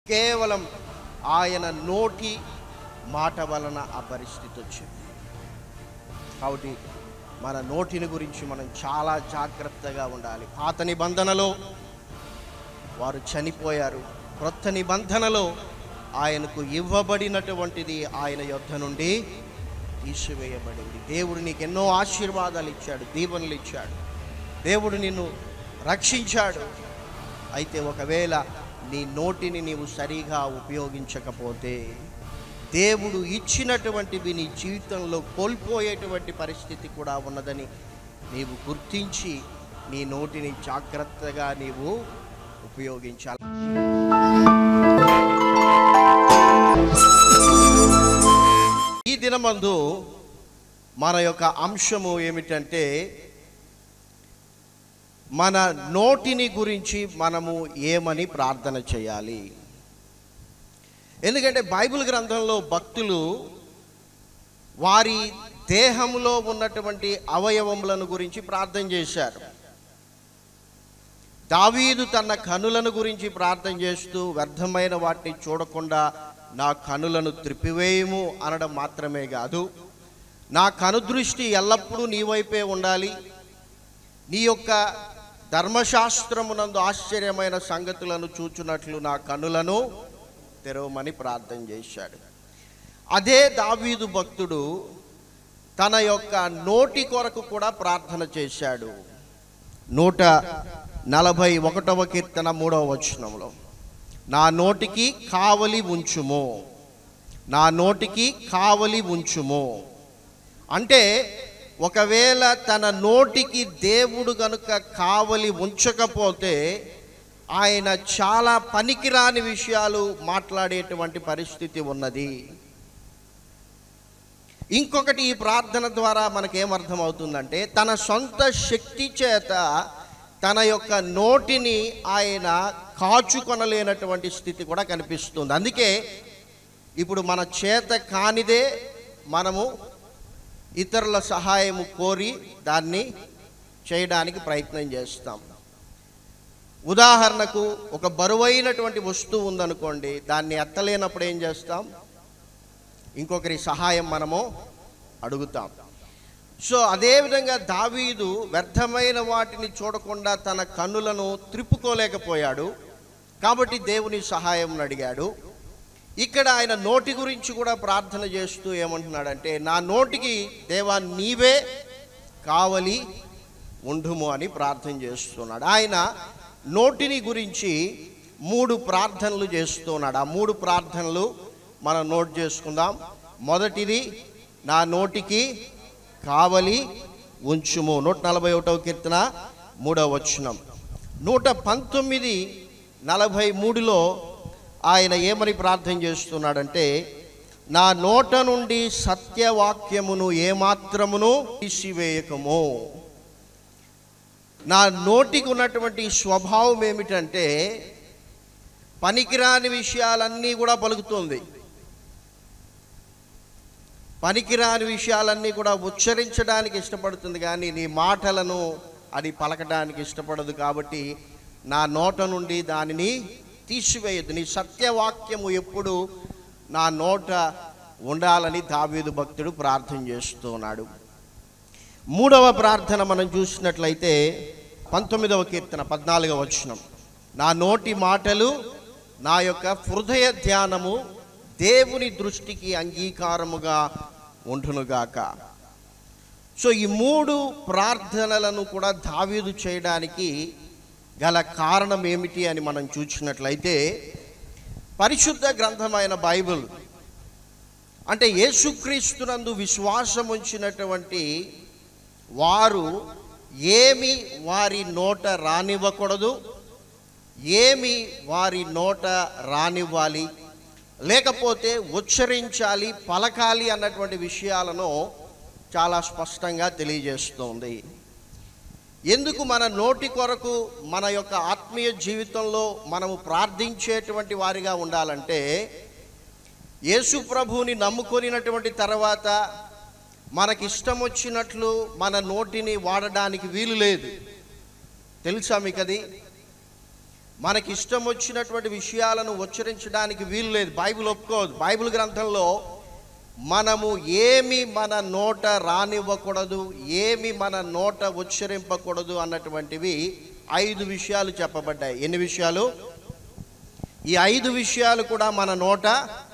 కేవలం ఆయన నోటి మాట వలన ఆ పరిస్థితి వచ్చింది కాబట్టి మన నోటిని గురించి మనం చాలా జాగ్రత్తగా ఉండాలి పాత నిబంధనలో వారు చనిపోయారు క్రొత్త నిబంధనలో ఆయనకు ఇవ్వబడినటువంటిది ఆయన యొద్ధ నుండి తీసివేయబడింది దేవుడు నీకు ఎన్నో ఆశీర్వాదాలు ఇచ్చాడు దీవెనలు ఇచ్చాడు దేవుడు నిన్ను రక్షించాడు అయితే ఒకవేళ నీ నోటిని నీవు సరిగా ఉపయోగించకపోతే దేవుడు ఇచ్చినటువంటివి నీ జీవితంలో కోల్పోయేటువంటి పరిస్థితి కూడా ఉన్నదని నీవు గుర్తించి నీ నోటిని జాగ్రత్తగా నీవు ఉపయోగించాలి ఈ దినమందు మన యొక్క అంశము ఏమిటంటే మన నోటిని గురించి మనము ఏమని ప్రార్థన చేయాలి ఎందుకంటే బైబిల్ గ్రంథంలో భక్తులు వారి దేహంలో ఉన్నటువంటి అవయవములను గురించి ప్రార్థన చేశారు దావీదు తన కనులను గురించి ప్రార్థన చేస్తూ వ్యర్థమైన వాటిని చూడకుండా నా కనులను త్రిప్పివేయము అనడం మాత్రమే కాదు నా కనుదృష్టి ఎల్లప్పుడూ నీ వైపే ఉండాలి నీ యొక్క ధర్మశాస్త్రమునందు ఆశ్చర్యమైన సంగతులను చూచున్నట్లు నా కనులను తెరవమని ప్రార్థన చేశాడు అదే దావీదు భక్తుడు తన యొక్క నోటి కొరకు కూడా ప్రార్థన చేశాడు నూట నలభై ఒకటవ కీర్తన మూడవ వచనంలో నా నోటికి కావలి ఉంచుము నా నోటికి కావలి ఉంచుము అంటే ఒకవేళ తన నోటికి దేవుడు గనుక కావలి ఉంచకపోతే ఆయన చాలా పనికిరాని విషయాలు మాట్లాడేటువంటి పరిస్థితి ఉన్నది ఇంకొకటి ఈ ప్రార్థన ద్వారా మనకేమర్థమవుతుందంటే తన సొంత శక్తి చేత తన యొక్క నోటిని ఆయన కాచుకొనలేనటువంటి స్థితి కూడా కనిపిస్తుంది అందుకే ఇప్పుడు మన చేత కానిదే మనము ఇతరుల సహాయము కోరి దాన్ని చేయడానికి ప్రయత్నం చేస్తాం ఉదాహరణకు ఒక బరువైనటువంటి వస్తువు ఉందనుకోండి దాన్ని ఎత్తలేనప్పుడు ఏం చేస్తాం ఇంకొకరి సహాయం మనము అడుగుతాం సో అదేవిధంగా దావీదు వ్యర్థమైన వాటిని చూడకుండా తన కన్నులను త్రిప్పుకోలేకపోయాడు కాబట్టి దేవుని సహాయం అడిగాడు ఇక్కడ ఆయన నోటి గురించి కూడా ప్రార్థన చేస్తూ ఏమంటున్నాడంటే నా నోటికి దేవా నీవే కావలి ఉండుము అని ప్రార్థన చేస్తున్నాడు ఆయన నోటిని గురించి మూడు ప్రార్థనలు చేస్తున్నాడు ఆ మూడు ప్రార్థనలు మనం నోట్ చేసుకుందాం మొదటిది నా నోటికి కావలి ఉంచుము నూట నలభై ఒకటవ కీర్తన మూడవ వచనం నూట పంతొమ్మిది నలభై మూడులో ఆయన ఏమని ప్రార్థన చేస్తున్నాడంటే నా నోట నుండి సత్యవాక్యమును ఏమాత్రమును తీసివేయకము నా నోటికి ఉన్నటువంటి స్వభావం ఏమిటంటే పనికిరాని విషయాలన్నీ కూడా పలుకుతుంది పనికిరాని విషయాలన్నీ కూడా ఉచ్చరించడానికి ఇష్టపడుతుంది కానీ నీ మాటలను అది పలకడానికి ఇష్టపడదు కాబట్టి నా నోట నుండి దానిని తీసివేయద్దు నీ సత్యవాక్యము ఎప్పుడు నా నోట ఉండాలని దావీదు భక్తుడు ప్రార్థన చేస్తున్నాడు మూడవ ప్రార్థన మనం చూసినట్లయితే పంతొమ్మిదవ కీర్తన పద్నాలుగవ వచనం నా నోటి మాటలు నా యొక్క హృదయ ధ్యానము దేవుని దృష్టికి అంగీకారముగా ఉండునుగాక సో ఈ మూడు ప్రార్థనలను కూడా దావీదు చేయడానికి గల కారణం ఏమిటి అని మనం చూసినట్లయితే పరిశుద్ధ గ్రంథమైన బైబిల్ అంటే యేసుక్రీస్తునందు విశ్వాసం ఉంచినటువంటి వారు ఏమి వారి నోట రానివ్వకూడదు ఏమి వారి నోట రానివ్వాలి లేకపోతే ఉచ్చరించాలి పలకాలి అన్నటువంటి విషయాలను చాలా స్పష్టంగా తెలియజేస్తోంది ఎందుకు మన నోటి కొరకు మన యొక్క ఆత్మీయ జీవితంలో మనము ప్రార్థించేటువంటి వారిగా ఉండాలంటే యేసు ప్రభువుని నమ్ముకొనినటువంటి తర్వాత మనకి ఇష్టం వచ్చినట్లు మన నోటిని వాడడానికి వీలు లేదు తెలుసా మీకు అది మనకి ఇష్టం వచ్చినటువంటి విషయాలను ఉచ్చరించడానికి వీలు లేదు బైబిల్ ఒప్పుకోదు బైబిల్ గ్రంథంలో మనము ఏమి మన నోట రానివ్వకూడదు ఏమి మన నోట ఉచ్చరింపకూడదు అన్నటువంటివి ఐదు విషయాలు చెప్పబడ్డాయి ఎన్ని విషయాలు ఈ ఐదు విషయాలు కూడా మన నోట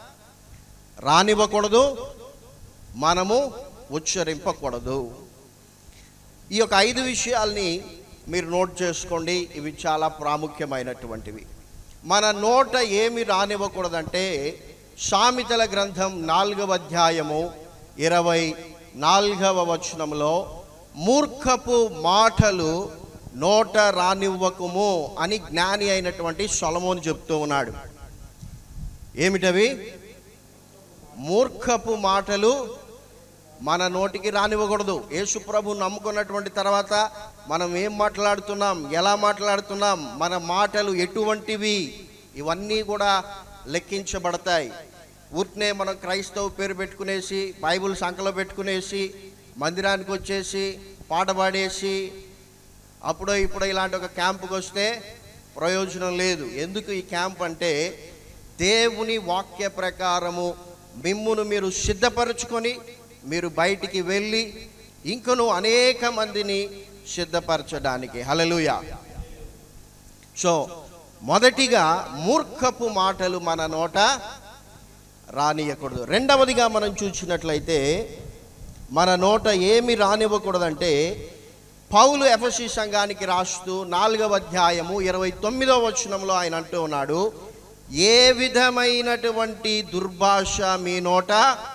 రానివ్వకూడదు మనము ఉచ్చరింపకూడదు ఈ యొక్క ఐదు విషయాల్ని మీరు నోట్ చేసుకోండి ఇవి చాలా ప్రాముఖ్యమైనటువంటివి మన నోట ఏమి రానివ్వకూడదంటే సామెతల గ్రంథం నాలుగవ అధ్యాయము ఇరవై నాలుగవ వచనంలో మూర్ఖపు మాటలు నోట రానివ్వకుము అని జ్ఞాని అయినటువంటి సొలమోని చెప్తూ ఉన్నాడు ఏమిటవి మూర్ఖపు మాటలు మన నోటికి రానివ్వకూడదు యేసు ప్రభు నమ్ముకున్నటువంటి తర్వాత మనం ఏం మాట్లాడుతున్నాం ఎలా మాట్లాడుతున్నాం మన మాటలు ఎటువంటివి ఇవన్నీ కూడా లెక్కించబడతాయి ఊరినే మనం క్రైస్తవ పేరు పెట్టుకునేసి బైబిల్ సంకలో పెట్టుకునేసి మందిరానికి వచ్చేసి పాట పాడేసి అప్పుడో ఇప్పుడో ఇలాంటి ఒక క్యాంపుకి వస్తే ప్రయోజనం లేదు ఎందుకు ఈ క్యాంప్ అంటే దేవుని వాక్య ప్రకారము మిమ్మును మీరు సిద్ధపరచుకొని మీరు బయటికి వెళ్ళి ఇంకను అనేక మందిని సిద్ధపరచడానికి హలలుయ సో మొదటిగా మూర్ఖపు మాటలు మన నోట రానియకూడదు రెండవదిగా మనం చూసినట్లయితే మన నోట ఏమి రానివ్వకూడదంటే పౌలు ఎఫసి సంఘానికి రాస్తూ నాలుగవ అధ్యాయము ఇరవై తొమ్మిదవ వచనంలో ఆయన అంటూ ఉన్నాడు ఏ విధమైనటువంటి దుర్భాష మీ నోట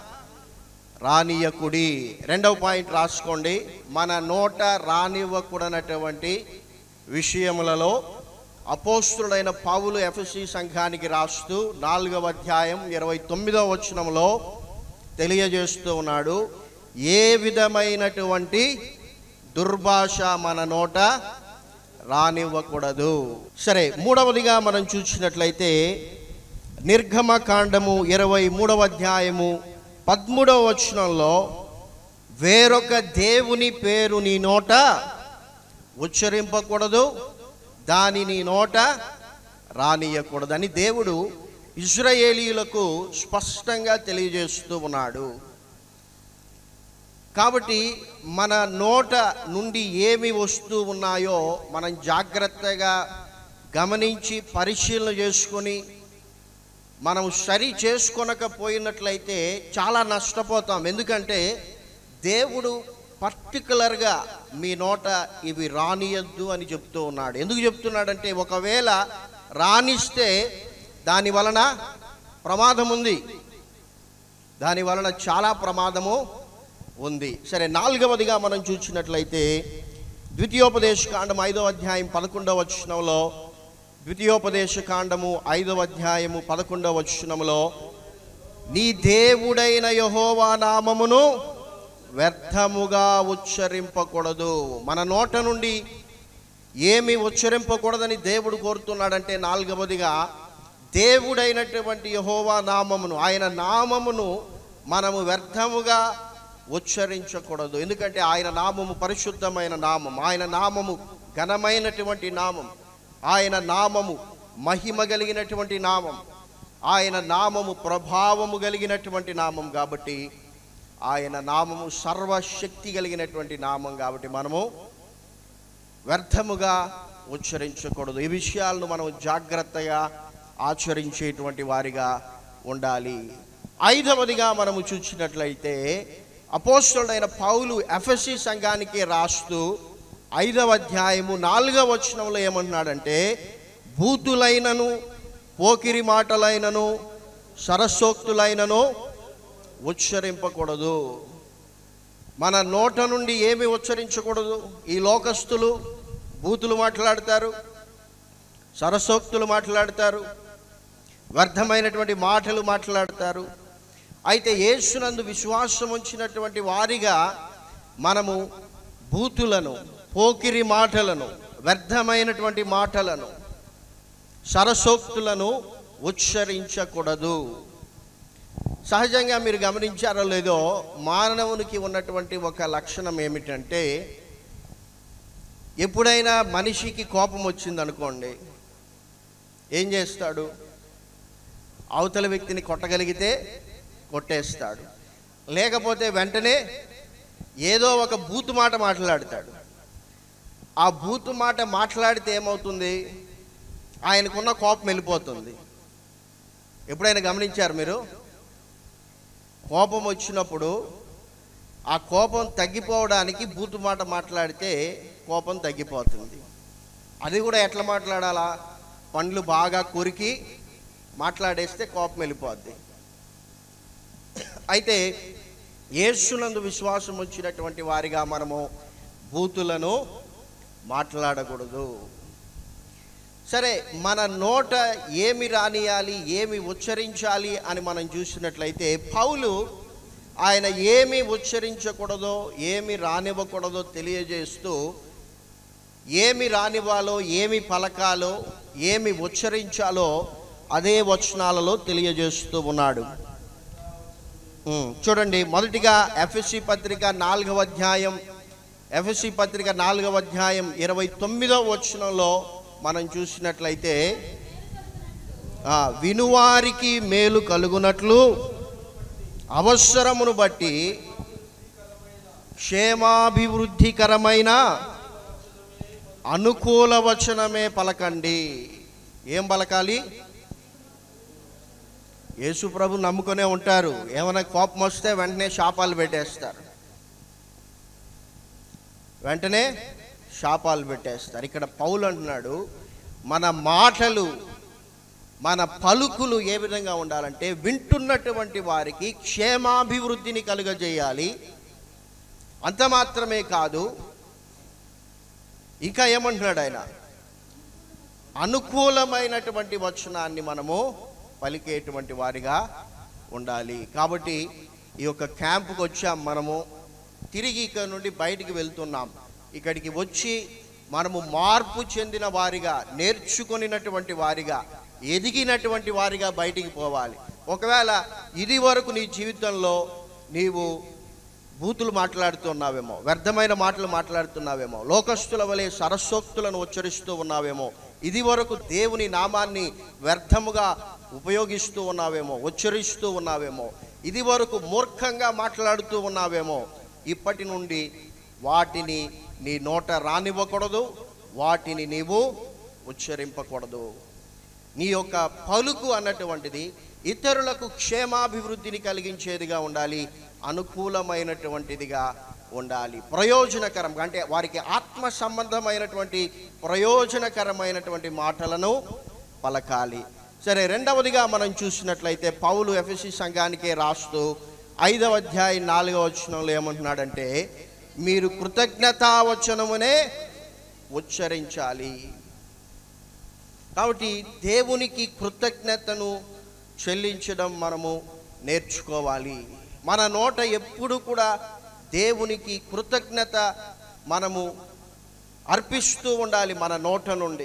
రానియకుడి రెండవ పాయింట్ రాసుకోండి మన నోట రానివ్వకూడనటువంటి విషయములలో అపోస్తుడైన పౌలు ఎఫ్ఎసి సంఘానికి రాస్తూ నాలుగవ అధ్యాయం ఇరవై తొమ్మిదవ వచనంలో తెలియజేస్తూ ఉన్నాడు ఏ విధమైనటువంటి దుర్భాష మన నోట రానివ్వకూడదు సరే మూడవదిగా మనం చూసినట్లయితే నిర్గమ కాండము ఇరవై మూడవ అధ్యాయము పదమూడవ వచనంలో వేరొక దేవుని పేరు నీ నోట ఉచ్చరింపకూడదు దాని నీ నోట రానియకూడదని దేవుడు ఇజ్రాయేలీయులకు స్పష్టంగా తెలియజేస్తూ ఉన్నాడు కాబట్టి మన నోట నుండి ఏమి వస్తూ ఉన్నాయో మనం జాగ్రత్తగా గమనించి పరిశీలన చేసుకొని మనం సరి చేసుకొనకపోయినట్లయితే చాలా నష్టపోతాం ఎందుకంటే దేవుడు పర్టికులర్గా మీ నోట ఇవి రానియద్దు అని చెప్తూ ఉన్నాడు ఎందుకు చెప్తున్నాడంటే ఒకవేళ రానిస్తే దాని వలన ప్రమాదం ఉంది దాని వలన చాలా ప్రమాదము ఉంది సరే నాలుగవదిగా మనం చూసినట్లయితే ద్వితీయోపదేశ కాండం ఐదవ అధ్యాయం పదకొండవ వచనంలో ద్వితీయోపదేశ కాండము ఐదవ అధ్యాయము పదకొండవ వచనంలో నీ దేవుడైన యహోవా నామమును వ్యర్థముగా ఉచ్చరింపకూడదు మన నోట నుండి ఏమి ఉచ్చరింపకూడదని దేవుడు కోరుతున్నాడంటే నాలుగవదిగా దేవుడైనటువంటి యహోవా నామమును ఆయన నామమును మనము వ్యర్థముగా ఉచ్చరించకూడదు ఎందుకంటే ఆయన నామము పరిశుద్ధమైన నామం ఆయన నామము ఘనమైనటువంటి నామం ఆయన నామము మహిమ కలిగినటువంటి నామం ఆయన నామము ప్రభావము కలిగినటువంటి నామం కాబట్టి ఆయన నామము సర్వశక్తి కలిగినటువంటి నామం కాబట్టి మనము వ్యర్థముగా ఉచ్చరించకూడదు ఈ విషయాలను మనం జాగ్రత్తగా ఆచరించేటువంటి వారిగా ఉండాలి ఐదవదిగా మనము చూసినట్లయితే అపోస్తుడైన పౌలు ఎఫ్ఎస్సి సంఘానికి రాస్తూ ఐదవ అధ్యాయము నాలుగవ వచనంలో ఏమంటున్నాడంటే భూతులైనను పోకిరి మాటలైనను సరస్సోక్తులైనను ఉచ్చరింపకూడదు మన నోట నుండి ఏమి ఉచ్చరించకూడదు ఈ లోకస్తులు బూతులు మాట్లాడతారు సరసోక్తులు మాట్లాడతారు వ్యర్థమైనటువంటి మాటలు మాట్లాడతారు అయితే యేసునందు విశ్వాసం ఉంచినటువంటి వారిగా మనము బూతులను పోకిరి మాటలను వ్యర్థమైనటువంటి మాటలను సరసోక్తులను ఉచ్చరించకూడదు సహజంగా మీరు గమనించారో లేదో మానవునికి ఉన్నటువంటి ఒక లక్షణం ఏమిటంటే ఎప్పుడైనా మనిషికి కోపం వచ్చిందనుకోండి ఏం చేస్తాడు అవతల వ్యక్తిని కొట్టగలిగితే కొట్టేస్తాడు లేకపోతే వెంటనే ఏదో ఒక బూతు మాట మాట్లాడతాడు ఆ బూతు మాట మాట్లాడితే ఏమవుతుంది ఆయనకున్న కోపం వెళ్ళిపోతుంది ఎప్పుడైనా గమనించారు మీరు కోపం వచ్చినప్పుడు ఆ కోపం తగ్గిపోవడానికి బూతు మాట మాట్లాడితే కోపం తగ్గిపోతుంది అది కూడా ఎట్లా మాట్లాడాలా పండ్లు బాగా కొరికి మాట్లాడేస్తే కోపం వెళ్ళిపోద్ది అయితే యేసునందు విశ్వాసం వచ్చినటువంటి వారిగా మనము బూతులను మాట్లాడకూడదు సరే మన నోట ఏమి రానియాలి ఏమి ఉచ్చరించాలి అని మనం చూసినట్లయితే పౌలు ఆయన ఏమి ఉచ్చరించకూడదో ఏమి రానివ్వకూడదో తెలియజేస్తూ ఏమి రానివ్వాలో ఏమి పలకాలో ఏమి ఉచ్చరించాలో అదే వచనాలలో తెలియజేస్తూ ఉన్నాడు ఉమ్, చూడండి మొదటిగా ఎఫ్ఎస్సి పత్రిక నాలుగవ అధ్యాయం ఎఫ్ఎస్సి పత్రిక నాలుగవ అధ్యాయం ఇరవై తొమ్మిదవ వచనంలో మనం చూసినట్లయితే ఆ, వినువారికి మేలు కలుగునట్లు అవసరమును బట్టి క్షేమాభివృద్ధికరమైన అనుకూల వచనమే పలకండి ఏం పలకాలి యేసు ప్రభు నమ్ముకునే ఉంటారు ఏమైనా కోపం వస్తే వెంటనే శాపాలు పెట్టేస్తారు వెంటనే శాపాలు పెట్టేస్తారు ఇక్కడ పౌలు అంటున్నాడు మన మాటలు మన పలుకులు ఏ విధంగా ఉండాలంటే వింటున్నటువంటి వారికి క్షేమాభివృద్ధిని కలుగజేయాలి అంత మాత్రమే కాదు ఇంకా ఏమంటున్నాడు ఆయన అనుకూలమైనటువంటి వచనాన్ని మనము పలికేటువంటి వారిగా ఉండాలి కాబట్టి ఈ యొక్క క్యాంపుకి వచ్చాం మనము తిరిగి ఇక్కడ నుండి బయటికి వెళ్తున్నాం ఇక్కడికి వచ్చి మనము మార్పు చెందిన వారిగా నేర్చుకొనినటువంటి వారిగా ఎదిగినటువంటి వారిగా బయటికి పోవాలి ఒకవేళ ఇది వరకు నీ జీవితంలో నీవు బూతులు మాట్లాడుతున్నావేమో వ్యర్థమైన మాటలు మాట్లాడుతున్నావేమో లోకస్తుల వలె సరస్సోక్తులను ఉచ్చరిస్తూ ఉన్నావేమో ఇది వరకు దేవుని నామాన్ని వ్యర్థముగా ఉపయోగిస్తూ ఉన్నావేమో ఉచ్చరిస్తూ ఉన్నావేమో ఇది వరకు మూర్ఖంగా మాట్లాడుతూ ఉన్నావేమో ఇప్పటి నుండి వాటిని నీ నోట రానివ్వకూడదు వాటిని నీవు ఉచ్చరింపకూడదు నీ యొక్క పలుకు అన్నటువంటిది ఇతరులకు క్షేమాభివృద్ధిని కలిగించేదిగా ఉండాలి అనుకూలమైనటువంటిదిగా ఉండాలి ప్రయోజనకరంగా అంటే వారికి ఆత్మ సంబంధమైనటువంటి ప్రయోజనకరమైనటువంటి మాటలను పలకాలి సరే రెండవదిగా మనం చూసినట్లయితే పౌలు ఎఫ్ఎసి సంఘానికే రాస్తూ ఐదవ అధ్యాయం నాలుగవ వచనంలో ఏమంటున్నాడంటే మీరు కృతజ్ఞతావచనమునే ఉచ్చరించాలి కాబట్టి దేవునికి కృతజ్ఞతను చెల్లించడం మనము నేర్చుకోవాలి మన నోట ఎప్పుడు కూడా దేవునికి కృతజ్ఞత మనము అర్పిస్తూ ఉండాలి మన నోట నుండి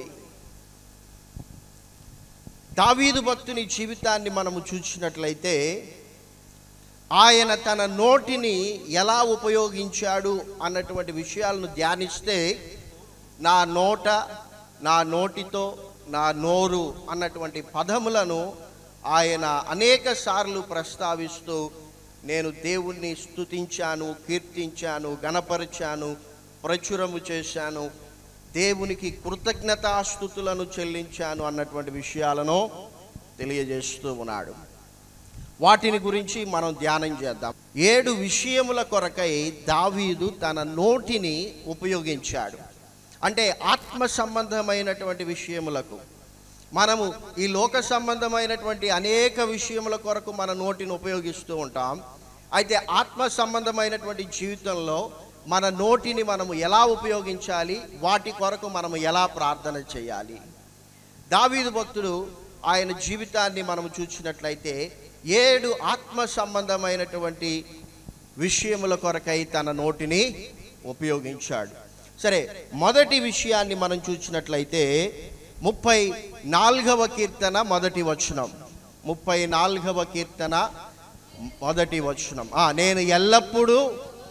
దావీదు భక్తుని జీవితాన్ని మనము చూసినట్లయితే ఆయన తన నోటిని ఎలా ఉపయోగించాడు అన్నటువంటి విషయాలను ధ్యానిస్తే నా నోట నా నోటితో నా నోరు అన్నటువంటి పదములను ఆయన అనేక సార్లు ప్రస్తావిస్తూ నేను దేవుణ్ణి స్తుతించాను కీర్తించాను గణపరిచాను ప్రచురము చేశాను దేవునికి కృతజ్ఞతాస్థుతులను చెల్లించాను అన్నటువంటి విషయాలను తెలియజేస్తూ ఉన్నాడు వాటిని గురించి మనం ధ్యానం చేద్దాం ఏడు విషయముల కొరకై దావీదు తన నోటిని ఉపయోగించాడు అంటే ఆత్మ సంబంధమైనటువంటి విషయములకు మనము ఈ లోక సంబంధమైనటువంటి అనేక విషయముల కొరకు మన నోటిని ఉపయోగిస్తూ ఉంటాం అయితే ఆత్మ సంబంధమైనటువంటి జీవితంలో మన నోటిని మనము ఎలా ఉపయోగించాలి వాటి కొరకు మనము ఎలా ప్రార్థన చేయాలి దావీదు భక్తుడు ఆయన జీవితాన్ని మనము చూసినట్లయితే ఏడు ఆత్మ సంబంధమైనటువంటి విషయముల కొరకై తన నోటిని ఉపయోగించాడు సరే మొదటి విషయాన్ని మనం చూసినట్లయితే ముప్పై నాలుగవ కీర్తన మొదటి వచనం ముప్పై నాలుగవ కీర్తన మొదటి వచనం ఆ, నేను ఎల్లప్పుడూ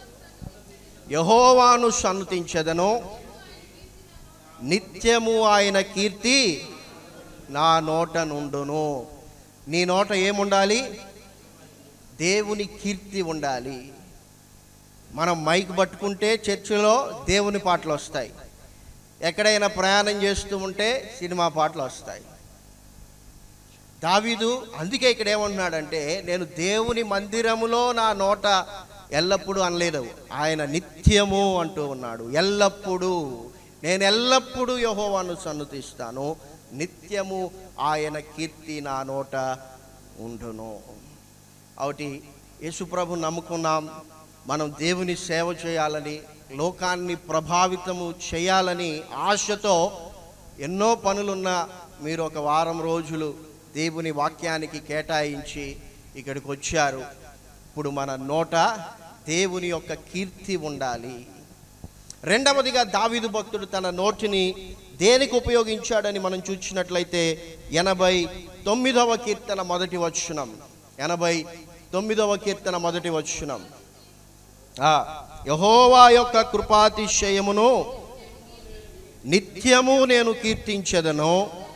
యహోవాను సన్నతించదను నిత్యము ఆయన కీర్తి నా నోట నుండును నీ నోట ఏముండాలి దేవుని కీర్తి ఉండాలి మనం మైక్ పట్టుకుంటే చర్చిలో దేవుని పాటలు వస్తాయి ఎక్కడైనా ప్రయాణం చేస్తూ ఉంటే సినిమా పాటలు వస్తాయి దావీదు అందుకే ఇక్కడ ఏమంటున్నాడంటే నేను దేవుని మందిరములో నా నోట ఎల్లప్పుడూ అనలేదు ఆయన నిత్యము అంటూ ఉన్నాడు ఎల్లప్పుడూ నేను ఎల్లప్పుడూ యహోవాను సన్నుతిస్తాను నిత్యము ఆయన కీర్తి నా నోట ఉండును ఒకటి యేసుప్రభు నమ్ముకున్నాం మనం దేవుని సేవ చేయాలని లోకాన్ని ప్రభావితము చేయాలని ఆశతో ఎన్నో పనులున్న మీరు ఒక వారం రోజులు దేవుని వాక్యానికి కేటాయించి ఇక్కడికి వచ్చారు ఇప్పుడు మన నోట దేవుని యొక్క కీర్తి ఉండాలి రెండవదిగా దావీదు భక్తుడు తన నోటిని దేనికి ఉపయోగించాడని మనం చూసినట్లయితే ఎనభై తొమ్మిదవ కీర్తన మొదటి వచ్చునం ఎనభై తొమ్మిదవ కీర్తన మొదటి వచ్చునం ఆ, యహోవా యొక్క కృపాతిశయమును నిత్యము నేను కీర్తించదను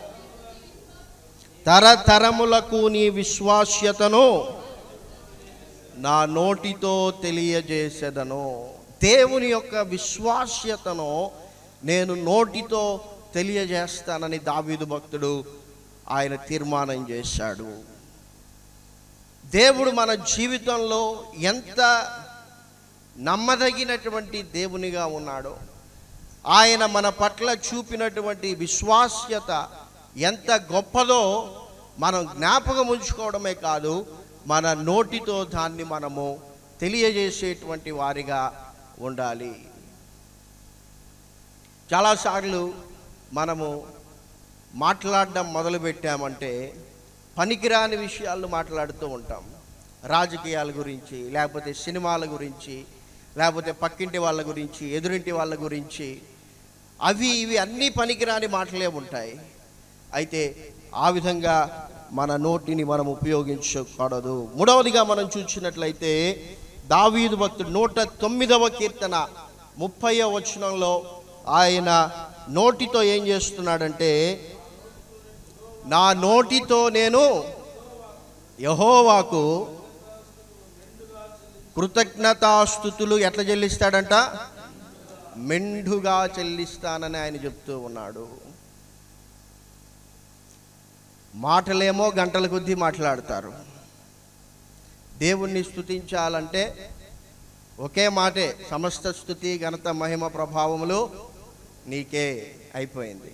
తరతరములకు నీ విశ్వాస్యతను నా నోటితో తెలియజేసేదను దేవుని యొక్క విశ్వాస్యతను నేను నోటితో తెలియజేస్తానని దావీదు భక్తుడు ఆయన తీర్మానం చేశాడు దేవుడు మన జీవితంలో ఎంత నమ్మదగినటువంటి దేవునిగా ఉన్నాడో ఆయన మన పట్ల చూపినటువంటి విశ్వాస్యత ఎంత గొప్పదో మనం జ్ఞాపకం ఉంచుకోవడమే కాదు మన నోటితో దాన్ని మనము తెలియజేసేటువంటి వారిగా ఉండాలి చాలాసార్లు మనము మాట్లాడడం మొదలుపెట్టామంటే పనికిరాని విషయాలను మాట్లాడుతూ ఉంటాం రాజకీయాల గురించి లేకపోతే సినిమాల గురించి లేకపోతే పక్కింటి వాళ్ళ గురించి ఎదురింటి వాళ్ళ గురించి అవి ఇవి అన్నీ పనికిరాని మాటలే ఉంటాయి అయితే ఆ విధంగా మన నోటిని మనం ఉపయోగించకూడదు మూడవదిగా మనం చూసినట్లయితే దావీదు భక్తుడు నూట తొమ్మిదవ కీర్తన ముప్పై వచనంలో ఆయన నోటితో ఏం చేస్తున్నాడంటే నా నోటితో నేను యహోవాకు కృతజ్ఞతాస్థుతులు ఎట్లా చెల్లిస్తాడంట మెండుగా చెల్లిస్తానని ఆయన చెప్తూ ఉన్నాడు మాటలేమో గంటల కొద్దీ మాట్లాడతారు దేవుణ్ణి స్తుతించాలంటే ఒకే మాటే సమస్త స్థుతి ఘనత మహిమ ప్రభావములు నీకే అయిపోయింది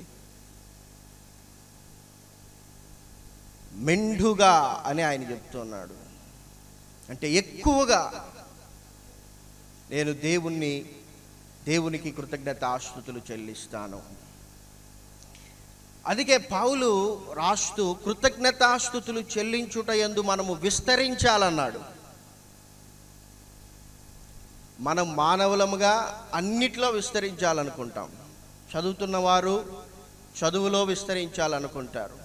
మెండుగా అని ఆయన చెప్తున్నాడు అంటే ఎక్కువగా నేను దేవుణ్ణి దేవునికి కృతజ్ఞత ఆస్తుతులు చెల్లిస్తాను అందుకే పౌలు రాస్తూ కృతజ్ఞతాస్థుతులు చెల్లించుట ఎందు మనము విస్తరించాలన్నాడు మనం మానవులముగా అన్నిట్లో విస్తరించాలనుకుంటాం చదువుతున్నవారు చదువులో విస్తరించాలనుకుంటారు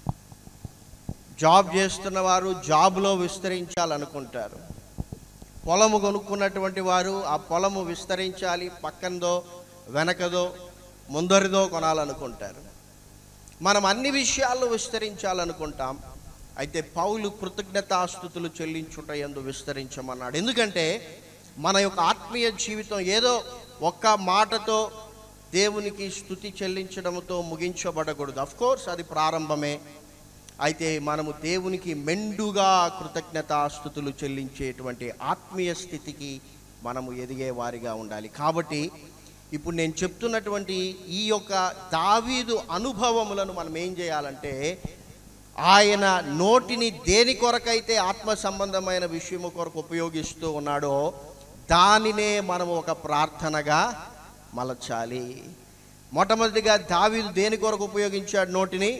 జాబ్ చేస్తున్నవారు జాబ్లో విస్తరించాలనుకుంటారు పొలము కొనుక్కున్నటువంటి వారు ఆ పొలము విస్తరించాలి పక్కనదో వెనకదో ముందరిదో కొనాలనుకుంటారు మనం అన్ని విషయాల్లో విస్తరించాలనుకుంటాం అయితే పౌలు కృతజ్ఞతాస్థుతులు చెల్లించుట ఎందు విస్తరించమన్నాడు ఎందుకంటే మన యొక్క ఆత్మీయ జీవితం ఏదో ఒక్క మాటతో దేవునికి స్థుతి చెల్లించడంతో ముగించబడకూడదు అఫ్ కోర్స్ అది ప్రారంభమే అయితే మనము దేవునికి మెండుగా కృతజ్ఞతాస్థుతులు చెల్లించేటువంటి ఆత్మీయ స్థితికి మనము ఎదిగే వారిగా ఉండాలి కాబట్టి ఇప్పుడు నేను చెప్తున్నటువంటి ఈ యొక్క దావీదు అనుభవములను మనం ఏం చేయాలంటే ఆయన నోటిని దేని కొరకైతే ఆత్మ సంబంధమైన విషయము కొరకు ఉపయోగిస్తూ ఉన్నాడో దానినే మనము ఒక ప్రార్థనగా మలచాలి మొట్టమొదటిగా దావీదు దేని కొరకు ఉపయోగించాడు నోటిని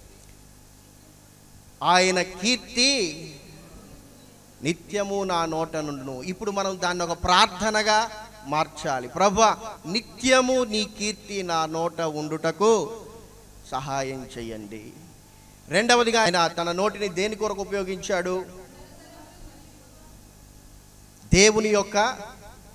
ఆయన కీర్తి నిత్యము నా నోట నుండును ఇప్పుడు మనం దాన్ని ఒక ప్రార్థనగా మార్చాలి ప్రభా నిత్యము నీ కీర్తి నా నోట ఉండుటకు సహాయం చేయండి రెండవదిగా ఆయన తన నోటిని దేని కొరకు ఉపయోగించాడు దేవుని యొక్క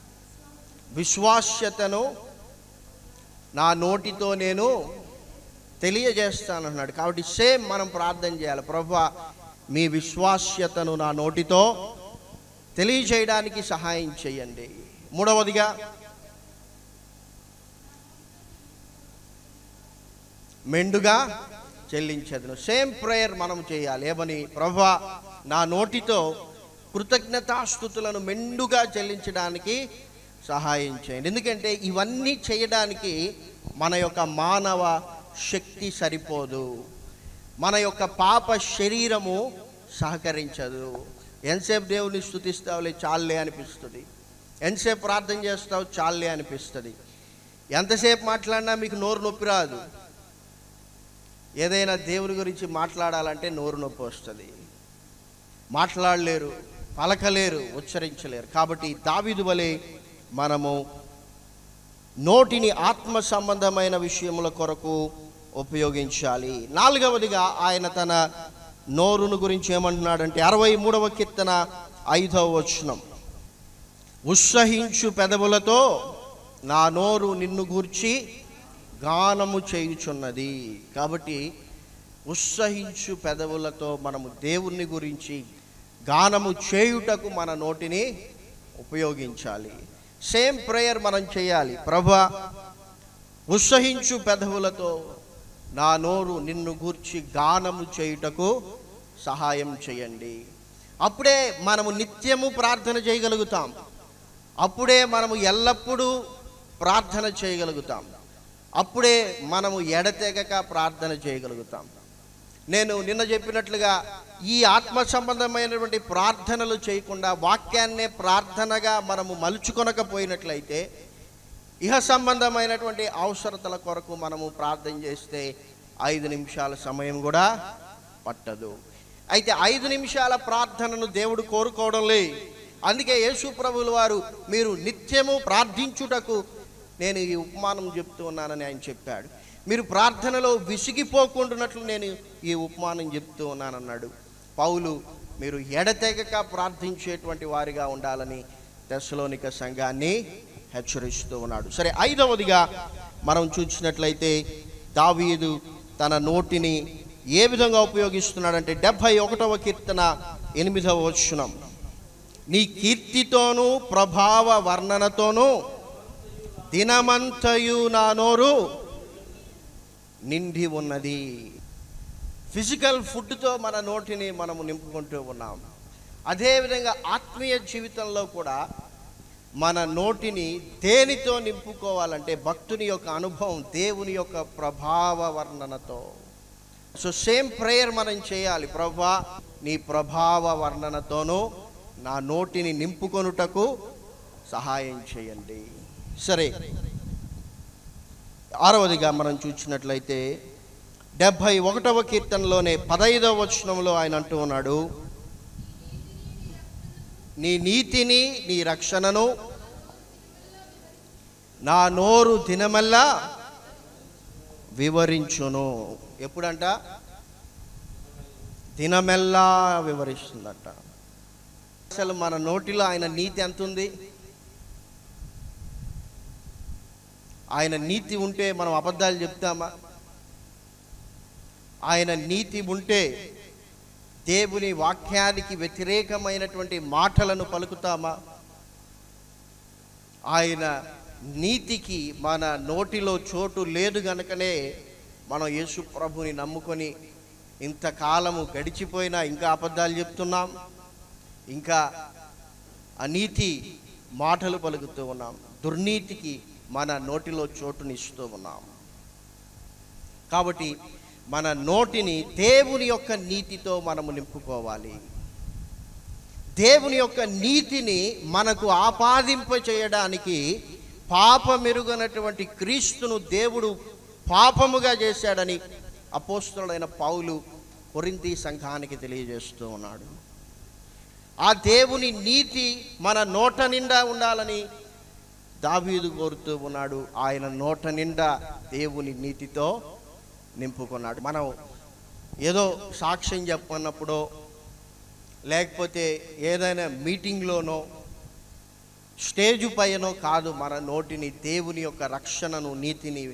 విశ్వాస్యతను నా నోటితో నేను తెలియజేస్తానన్నాడు కాబట్టి సేమ్ మనం ప్రార్థన చేయాలి ప్రభా మీ విశ్వాస్యతను నా నోటితో తెలియజేయడానికి సహాయం చేయండి మూడవదిగా మెండుగా చెల్లించదును సేమ్ ప్రేయర్ మనం చేయాలి ఏమని ప్రభా నా నోటితో కృతజ్ఞతాస్థుతులను మెండుగా చెల్లించడానికి సహాయం చేయండి ఎందుకంటే ఇవన్నీ చేయడానికి మన యొక్క మానవ శక్తి సరిపోదు మన యొక్క పాప శరీరము సహకరించదు ఎంతసేపు దేవుని స్థుతిస్తావులే చాలే అనిపిస్తుంది ఎంతసేపు ప్రార్థన చేస్తావు చాలే అనిపిస్తుంది ఎంతసేపు మాట్లాడినా మీకు నోరు నొప్పి రాదు ఏదైనా దేవుని గురించి మాట్లాడాలంటే నోరు నొప్పి వస్తుంది మాట్లాడలేరు పలకలేరు ఉచ్చరించలేరు కాబట్టి దావిదు వలె మనము నోటిని ఆత్మ సంబంధమైన విషయముల కొరకు ఉపయోగించాలి నాలుగవదిగా ఆయన తన నోరును గురించి ఏమంటున్నాడంటే అరవై మూడవ కీర్తన ఐదవ వచనం ఉత్సహించు పెదవులతో నా నోరు నిన్ను గూర్చి గానము చేయుచున్నది కాబట్టి ఉత్సహించు పెదవులతో మనము దేవుని గురించి గానము చేయుటకు మన నోటిని ఉపయోగించాలి సేమ్ ప్రేయర్ మనం చేయాలి ప్రభా ఉత్సహించు పెదవులతో నా నోరు నిన్ను గూర్చి గానము చేయుటకు సహాయం చేయండి అప్పుడే మనము నిత్యము ప్రార్థన చేయగలుగుతాం అప్పుడే మనము ఎల్లప్పుడూ ప్రార్థన చేయగలుగుతాం అప్పుడే మనము ఎడతెగక ప్రార్థన చేయగలుగుతాం నేను నిన్న చెప్పినట్లుగా ఈ ఆత్మ సంబంధమైనటువంటి ప్రార్థనలు చేయకుండా వాక్యాన్నే ప్రార్థనగా మనము మలుచుకొనకపోయినట్లయితే ఇహ సంబంధమైనటువంటి అవసరతల కొరకు మనము ప్రార్థన చేస్తే ఐదు నిమిషాల సమయం కూడా పట్టదు అయితే ఐదు నిమిషాల ప్రార్థనను దేవుడు కోరుకోవడంలే అందుకే యేసు ప్రభువుల వారు మీరు నిత్యము ప్రార్థించుటకు నేను ఈ ఉపమానం చెప్తూ ఉన్నానని ఆయన చెప్పాడు మీరు ప్రార్థనలో విసిగిపోకుండానట్లు నేను ఈ ఉపమానం చెప్తూ ఉన్నానన్నాడు పౌలు మీరు ఎడతెగక ప్రార్థించేటువంటి వారిగా ఉండాలని తెస్సలోనిక సంఘాన్ని హెచ్చరిస్తూ ఉన్నాడు సరే ఐదవదిగా మనం చూసినట్లయితే దావీదు తన నోటిని ఏ విధంగా ఉపయోగిస్తున్నాడంటే డెబ్భై ఒకటవ కీర్తన ఎనిమిదవ వచనం నీ కీర్తితోనూ ప్రభావ వర్ణనతోనూ దినమంతయు నా నోరు నిండి ఉన్నది ఫిజికల్ ఫుడ్తో మన నోటిని మనము నింపుకుంటూ ఉన్నాం అదేవిధంగా ఆత్మీయ జీవితంలో కూడా మన నోటిని దేనితో నింపుకోవాలంటే భక్తుని యొక్క అనుభవం దేవుని యొక్క ప్రభావ వర్ణనతో సో సేమ్ ప్రేయర్ మనం చేయాలి ప్రభా నీ ప్రభావ వర్ణనతోనూ నా నోటిని నింపుకొనుటకు సహాయం చేయండి సరే ఆరవదిగా మనం చూసినట్లయితే డెబ్భై ఒకటవ కీర్తనలోనే పదైదవ వచనంలో ఆయన అంటూ ఉన్నాడు నీ నీతిని నీ రక్షణను నా నోరు దినమల్లా వివరించును ఎప్పుడంట దినమెల్లా వివరిస్తుందంట అసలు మన నోటిలో ఆయన నీతి ఎంత ఉంది ఆయన నీతి ఉంటే మనం అబద్ధాలు చెప్తామా ఆయన నీతి ఉంటే దేవుని వాక్యానికి వ్యతిరేకమైనటువంటి మాటలను పలుకుతామా ఆయన నీతికి మన నోటిలో చోటు లేదు గనుకనే మనం యేసు ప్రభుని నమ్ముకొని ఇంతకాలము గడిచిపోయినా ఇంకా అబద్ధాలు చెప్తున్నాం ఇంకా అనీతి మాటలు పలుకుతూ ఉన్నాం దుర్నీతికి మన నోటిలో చోటునిస్తూ ఉన్నాం కాబట్టి మన నోటిని దేవుని యొక్క నీతితో మనము నింపుకోవాలి దేవుని యొక్క నీతిని మనకు ఆపాదింప చేయడానికి పాపమెరుగనటువంటి క్రీస్తును దేవుడు పాపముగా చేశాడని అపోస్తుడైన పౌలు కొరింతి సంఘానికి తెలియజేస్తూ ఉన్నాడు ఆ దేవుని నీతి మన నోట నిండా ఉండాలని దావీదు కోరుతూ ఉన్నాడు ఆయన నోట నిండా దేవుని నీతితో నింపుకున్నాడు మనం ఏదో సాక్ష్యం చెప్పన్నప్పుడో లేకపోతే ఏదైనా మీటింగ్లోనో స్టేజ్ పైనో కాదు మన నోటిని దేవుని యొక్క రక్షణను నీతిని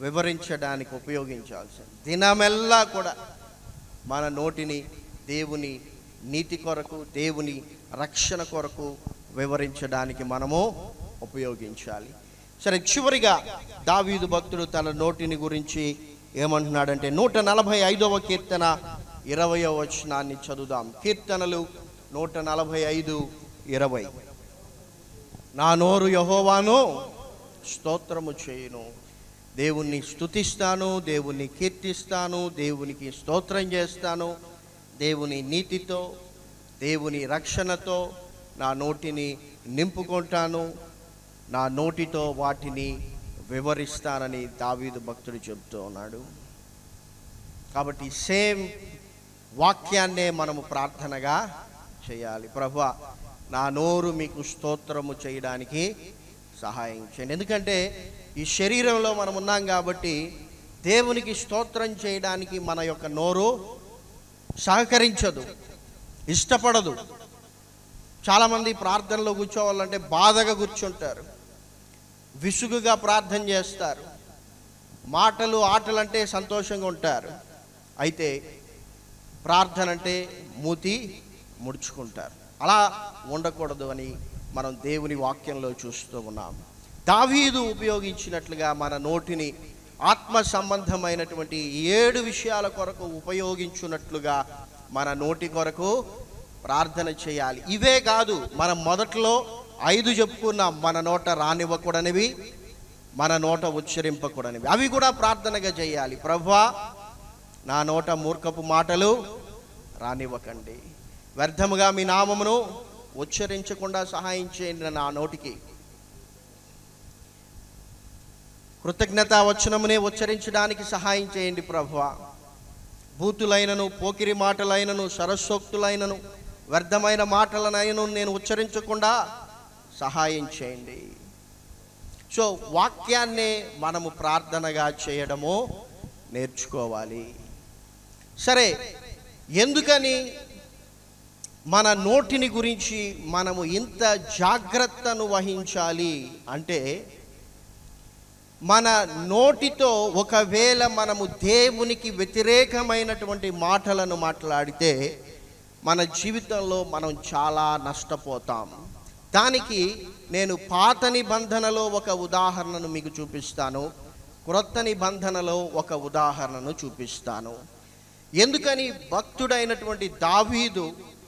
వివరించడానికి ఉపయోగించాల్సింది దినమెల్లా కూడా మన నోటిని దేవుని నీతి కొరకు దేవుని రక్షణ కొరకు వివరించడానికి మనము ఉపయోగించాలి సరే చివరిగా దావీదు భక్తుడు తన నోటిని గురించి ఏమంటున్నాడంటే నూట నలభై ఐదవ కీర్తన ఇరవయవ వచనాన్ని చదువుదాం కీర్తనలు నూట నలభై ఐదు ఇరవై నా నోరు యహోవాను స్తోత్రము చేయును దేవుణ్ణి స్తుతిస్తాను దేవుణ్ణి కీర్తిస్తాను దేవునికి స్తోత్రం చేస్తాను దేవుని నీతితో దేవుని రక్షణతో నా నోటిని నింపుకుంటాను నా నోటితో వాటిని వివరిస్తానని దావీదు భక్తుడు చెబుతూ ఉన్నాడు కాబట్టి సేమ్ వాక్యాన్నే మనము ప్రార్థనగా చేయాలి ప్రభా నా నోరు మీకు స్తోత్రము చేయడానికి సహాయం చేయండి ఎందుకంటే ఈ శరీరంలో మనం ఉన్నాం కాబట్టి దేవునికి స్తోత్రం చేయడానికి మన యొక్క నోరు సహకరించదు ఇష్టపడదు చాలామంది ప్రార్థనలో కూర్చోవాలంటే బాధగా కూర్చుంటారు విసుగుగా ప్రార్థన చేస్తారు మాటలు ఆటలు అంటే సంతోషంగా ఉంటారు అయితే ప్రార్థన అంటే మూతి ముడుచుకుంటారు అలా ఉండకూడదు అని మనం దేవుని వాక్యంలో చూస్తూ ఉన్నాం దావీదు ఉపయోగించినట్లుగా మన నోటిని ఆత్మ సంబంధమైనటువంటి ఏడు విషయాల కొరకు ఉపయోగించున్నట్లుగా మన నోటి కొరకు ప్రార్థన చేయాలి ఇవే కాదు మనం మొదట్లో ఐదు చెప్పుకున్నాం మన నోట రానివ్వకూడనివి మన నోట ఉచ్చరింపకూడనివి అవి కూడా ప్రార్థనగా చేయాలి ప్రభా నా నోట మూర్ఖపు మాటలు రానివ్వకండి వ్యర్థముగా మీ నామమును ఉచ్చరించకుండా సహాయం చేయండి నా నోటికి కృతజ్ఞత వచనమునే ఉచ్చరించడానికి సహాయం చేయండి ప్రభువా బూతులైనను పోకిరి మాటలైనను సరస్సోక్తులైనను వ్యర్థమైన మాటలనైనను నేను ఉచ్చరించకుండా సహాయం చేయండి సో వాక్యాన్నే మనము ప్రార్థనగా చేయడము నేర్చుకోవాలి సరే ఎందుకని మన నోటిని గురించి మనము ఇంత జాగ్రత్తను వహించాలి అంటే మన నోటితో ఒకవేళ మనము దేవునికి వ్యతిరేకమైనటువంటి మాటలను మాట్లాడితే మన జీవితంలో మనం చాలా నష్టపోతాం దానికి నేను పాత నిబంధనలో ఒక ఉదాహరణను మీకు చూపిస్తాను క్రొత్త నిబంధనలో ఒక ఉదాహరణను చూపిస్తాను ఎందుకని భక్తుడైనటువంటి దావీదు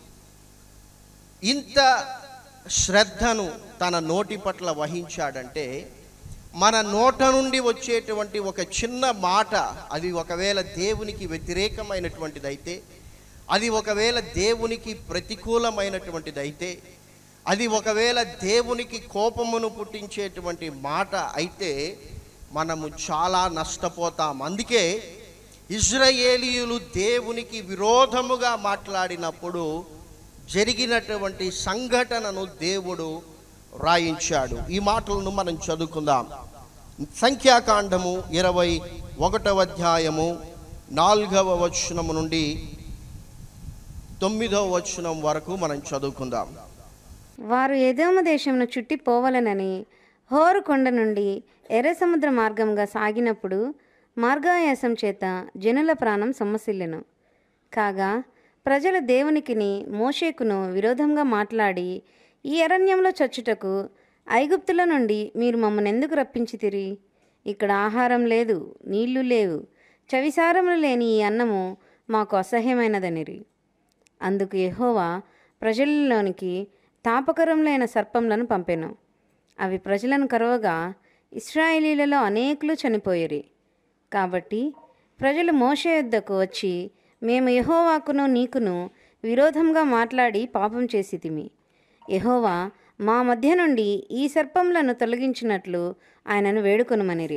ఇంత శ్రద్ధను తన నోటి పట్ల వహించాడంటే మన నోట నుండి వచ్చేటువంటి ఒక చిన్న మాట అది ఒకవేళ దేవునికి వ్యతిరేకమైనటువంటిదైతే అది ఒకవేళ దేవునికి ప్రతికూలమైనటువంటిదైతే అది ఒకవేళ దేవునికి కోపమును పుట్టించేటువంటి మాట అయితే మనము చాలా నష్టపోతాం అందుకే ఇజ్రాయేలీయులు దేవునికి విరోధముగా మాట్లాడినప్పుడు జరిగినటువంటి సంఘటనను దేవుడు రాయించాడు ఈ మాటలను మనం చదువుకుందాం సంఖ్యాకాండము ఇరవై ఒకటవ అధ్యాయము నాలుగవ వచనము నుండి తొమ్మిదవ వచనం వరకు మనం చదువుకుందాం వారు ఎదోమ దేశమును చుట్టి పోవలనని హోరు కొండ నుండి ఎర్ర సముద్ర మార్గంగా సాగినప్పుడు మార్గాయాసం చేత జనుల ప్రాణం సొమ్మసిల్లెను కాగా ప్రజలు దేవునికిని మోషేకును విరోధంగా మాట్లాడి ఈ అరణ్యంలో చచ్చుటకు ఐగుప్తుల నుండి మీరు మమ్మల్ని ఎందుకు రప్పించితిరి ఇక్కడ ఆహారం లేదు నీళ్లు లేవు చవిసారములు లేని ఈ అన్నము మాకు అసహ్యమైనదనిరి అందుకు యెహోవా ప్రజలలోనికి తాపకరములైన సర్పంలను పంపెను అవి ప్రజలను కరవగా ఇస్రాయేలీలలో అనేకులు చనిపోయిరి కాబట్టి ప్రజలు మోషే యుద్ధకు వచ్చి మేము యెహోవాకును నీకును విరోధంగా మాట్లాడి పాపం చేసితిమి యెహోవా మా మధ్య నుండి ఈ సర్పములను తొలగించినట్లు ఆయనను వేడుకొనుమనిరి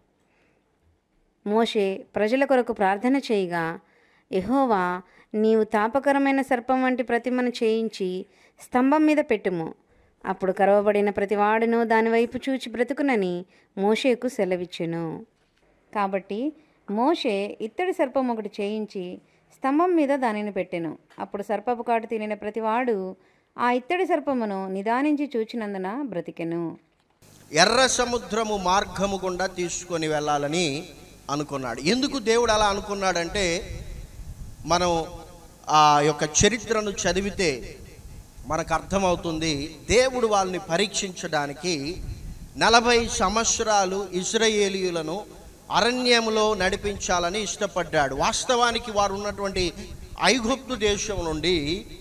మోషే ప్రజల కొరకు ప్రార్థన చేయగా యెహోవా నీవు తాపకరమైన సర్పం వంటి ప్రతిమను చేయించి స్తంభం మీద పెట్టుము అప్పుడు కరవబడిన ప్రతివాడును దానివైపు చూచి బ్రతుకునని మోషేకు సెలవిచ్చెను కాబట్టి మోషే ఇత్తడి సర్పం ఒకటి చేయించి స్తంభం మీద దానిని పెట్టెను అప్పుడు సర్పపు కాటు తినిన ప్రతివాడు ఆ ఇత్తడి సర్పమును నిదానించి చూచినందున బ్రతికెను ఎర్ర సముద్రము మార్గము గుండా తీసుకొని వెళ్ళాలని అనుకున్నాడు ఎందుకు దేవుడు అలా అనుకున్నాడంటే మనం ఆ యొక్క చరిత్రను చదివితే మనకు అర్థమవుతుంది దేవుడు వాళ్ళని పరీక్షించడానికి నలభై సంవత్సరాలు ఇజ్రాయేలీయులను అరణ్యములో నడిపించాలని ఇష్టపడ్డాడు వాస్తవానికి వారు ఉన్నటువంటి ఐగుప్తు దేశం నుండి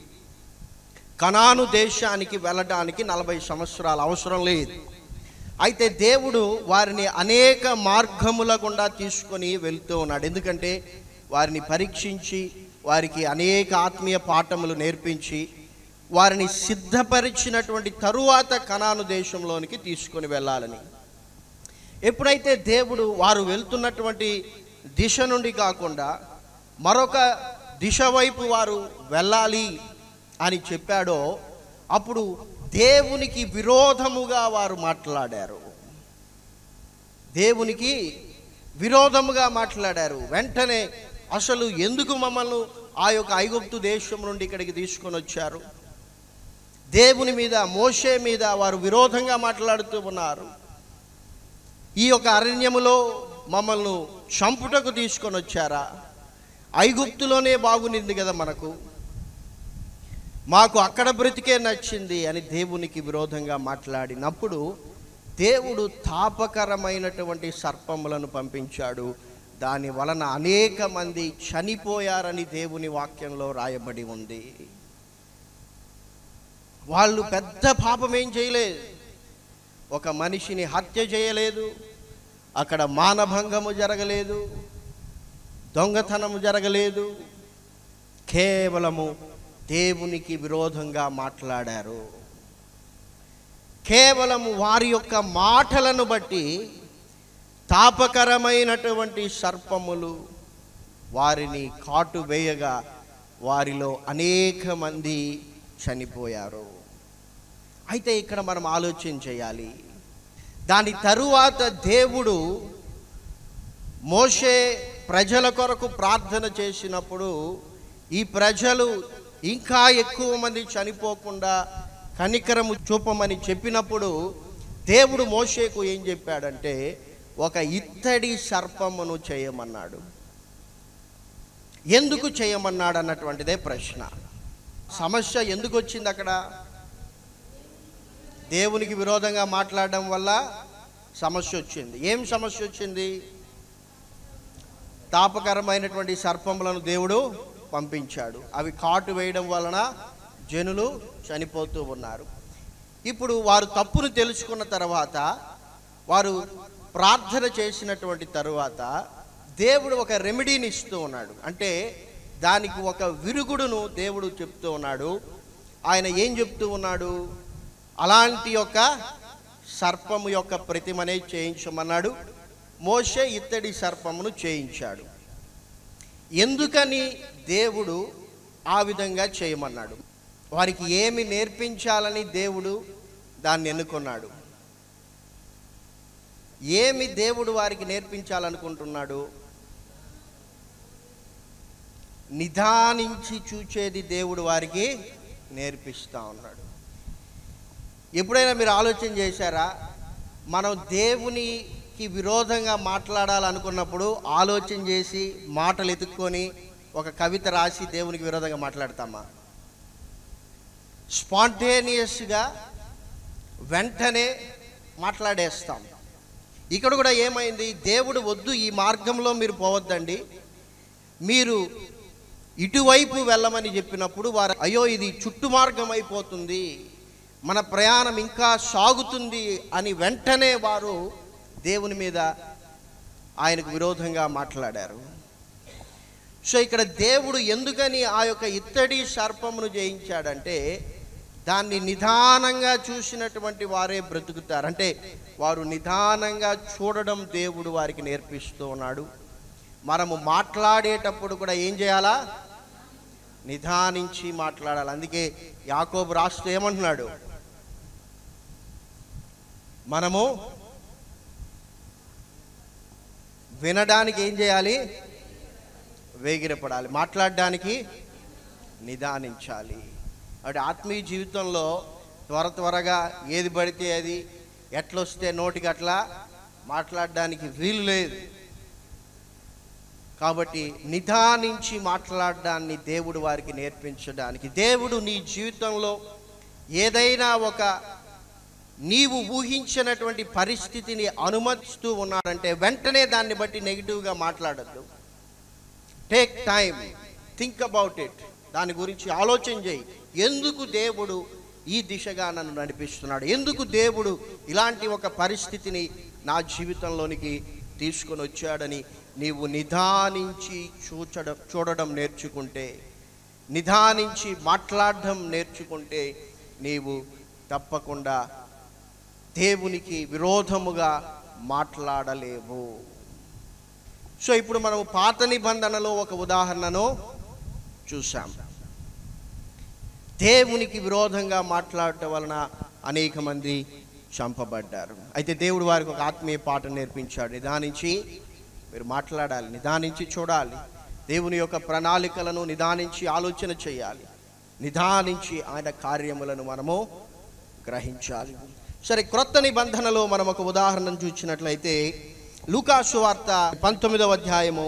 కనాను దేశానికి వెళ్ళడానికి నలభై సంవత్సరాలు అవసరం లేదు అయితే దేవుడు వారిని అనేక మార్గముల గుండా తీసుకొని వెళ్తూ ఉన్నాడు ఎందుకంటే వారిని పరీక్షించి వారికి అనేక ఆత్మీయ పాఠములు నేర్పించి వారిని సిద్ధపరిచినటువంటి తరువాత కనాను దేశంలోనికి తీసుకొని వెళ్ళాలని ఎప్పుడైతే దేవుడు వారు వెళ్తున్నటువంటి దిశ నుండి కాకుండా మరొక దిశ వైపు వారు వెళ్ళాలి అని చెప్పాడో అప్పుడు దేవునికి విరోధముగా వారు మాట్లాడారు దేవునికి విరోధముగా మాట్లాడారు వెంటనే అసలు ఎందుకు మమ్మల్ని ఆ యొక్క ఐగుప్తు దేశం నుండి ఇక్కడికి తీసుకొని వచ్చారు దేవుని మీద మోషే మీద వారు విరోధంగా మాట్లాడుతూ ఉన్నారు ఈ యొక్క అరణ్యములో మమ్మల్ని చంపుటకు తీసుకొని వచ్చారా ఐగుప్తులోనే బాగునింది కదా మనకు మాకు అక్కడ బ్రతికే నచ్చింది అని దేవునికి విరోధంగా మాట్లాడినప్పుడు దేవుడు తాపకరమైనటువంటి సర్పములను పంపించాడు దాని వలన అనేక మంది చనిపోయారని దేవుని వాక్యంలో రాయబడి ఉంది వాళ్ళు పెద్ద పాపం ఏం చేయలేదు ఒక మనిషిని హత్య చేయలేదు అక్కడ మానభంగము జరగలేదు దొంగతనము జరగలేదు కేవలము దేవునికి విరోధంగా మాట్లాడారు కేవలము వారి యొక్క మాటలను బట్టి తాపకరమైనటువంటి సర్పములు వారిని కాటు వేయగా వారిలో అనేక మంది చనిపోయారు అయితే ఇక్కడ మనం ఆలోచన చేయాలి దాని తరువాత దేవుడు మోషే ప్రజల కొరకు ప్రార్థన చేసినప్పుడు ఈ ప్రజలు ఇంకా ఎక్కువ మంది చనిపోకుండా కనికరము చూపమని చెప్పినప్పుడు దేవుడు మోషేకు ఏం చెప్పాడంటే ఒక ఇత్తడి సర్పమును చేయమన్నాడు ఎందుకు చేయమన్నాడు అన్నటువంటిదే ప్రశ్న సమస్య ఎందుకు వచ్చింది అక్కడ దేవునికి విరోధంగా మాట్లాడడం వల్ల సమస్య వచ్చింది ఏం సమస్య వచ్చింది తాపకరమైనటువంటి సర్పములను దేవుడు పంపించాడు అవి కాటు వేయడం వలన జనులు చనిపోతూ ఉన్నారు ఇప్పుడు వారు తప్పును తెలుసుకున్న తర్వాత వారు ప్రార్థన చేసినటువంటి తరువాత దేవుడు ఒక రెమెడీని ఇస్తూ ఉన్నాడు అంటే దానికి ఒక విరుగుడును దేవుడు చెప్తూ ఉన్నాడు ఆయన ఏం చెప్తూ ఉన్నాడు అలాంటి యొక్క సర్పము యొక్క ప్రతిమనే చేయించమన్నాడు మోషే ఇత్తడి సర్పమును చేయించాడు ఎందుకని దేవుడు ఆ విధంగా చేయమన్నాడు వారికి ఏమి నేర్పించాలని దేవుడు దాన్ని ఎన్నుకున్నాడు ఏమి దేవుడు వారికి నేర్పించాలనుకుంటున్నాడు నిదానించి చూచేది దేవుడు వారికి నేర్పిస్తా ఉన్నాడు ఎప్పుడైనా మీరు ఆలోచన చేశారా మనం దేవునికి విరోధంగా మాట్లాడాలనుకున్నప్పుడు ఆలోచన చేసి మాటలు ఎత్తుక్కొని ఒక కవిత రాసి దేవునికి విరోధంగా మాట్లాడతామా స్పాంటేనియస్గా వెంటనే మాట్లాడేస్తాం ఇక్కడ కూడా ఏమైంది దేవుడు వద్దు ఈ మార్గంలో మీరు పోవద్దండి మీరు ఇటువైపు వెళ్ళమని చెప్పినప్పుడు వారు అయ్యో ఇది చుట్టు మార్గం అయిపోతుంది మన ప్రయాణం ఇంకా సాగుతుంది అని వెంటనే వారు దేవుని మీద ఆయనకు విరోధంగా మాట్లాడారు సో ఇక్కడ దేవుడు ఎందుకని ఆ యొక్క ఇత్తడి సర్పమును జయించాడంటే దాన్ని నిదానంగా చూసినటువంటి వారే బ్రతుకుతారు అంటే వారు నిదానంగా చూడడం దేవుడు వారికి నేర్పిస్తూ ఉన్నాడు మనము మాట్లాడేటప్పుడు కూడా ఏం చేయాలా నిదానించి మాట్లాడాలి అందుకే యాకోబు రాస్తూ ఏమంటున్నాడు మనము వినడానికి ఏం చేయాలి వేగిరపడాలి మాట్లాడడానికి నిదానించాలి అంటే ఆత్మీయ జీవితంలో త్వర త్వరగా ఏది పడితే అది ఎట్లొస్తే నోటికి అట్లా మాట్లాడడానికి వీలు లేదు కాబట్టి నిదానించి మాట్లాడడాన్ని దేవుడు వారికి నేర్పించడానికి దేవుడు నీ జీవితంలో ఏదైనా ఒక నీవు ఊహించినటువంటి పరిస్థితిని అనుమతిస్తూ ఉన్నాడంటే వెంటనే దాన్ని బట్టి నెగిటివ్గా మాట్లాడద్దు take time think about it దాని గురించి ఆలోచన చేయి ఎందుకు దేవుడు ఈ దిశగా నన్ను నడిపిస్తున్నాడు ఎందుకు దేవుడు ఇలాంటి ఒక పరిస్థితిని నా జీవితంలోనికి తీసుకొని వచ్చాడని నీవు నిదానించి చూచడం చూడడం నేర్చుకుంటే నిదానించి మాట్లాడడం నేర్చుకుంటే నీవు తప్పకుండా దేవునికి విరోధముగా మాట్లాడలేవు సో ఇప్పుడు మనం పాత నిబంధనలో ఒక ఉదాహరణను చూసాం దేవునికి విరోధంగా మాట్లాడటం వలన అనేక మంది చంపబడ్డారు అయితే దేవుడు వారికి ఒక ఆత్మీయ పాట నేర్పించాడు నిదానించి మీరు మాట్లాడాలి నిదానించి చూడాలి దేవుని యొక్క ప్రణాళికలను నిదానించి ఆలోచన చేయాలి నిదానించి ఆయన కార్యములను మనము గ్రహించాలి సరే క్రొత్త నిబంధనలో మనం ఒక ఉదాహరణను చూసినట్లయితే లూకాసు వార్త పంతొమ్మిదవ అధ్యాయము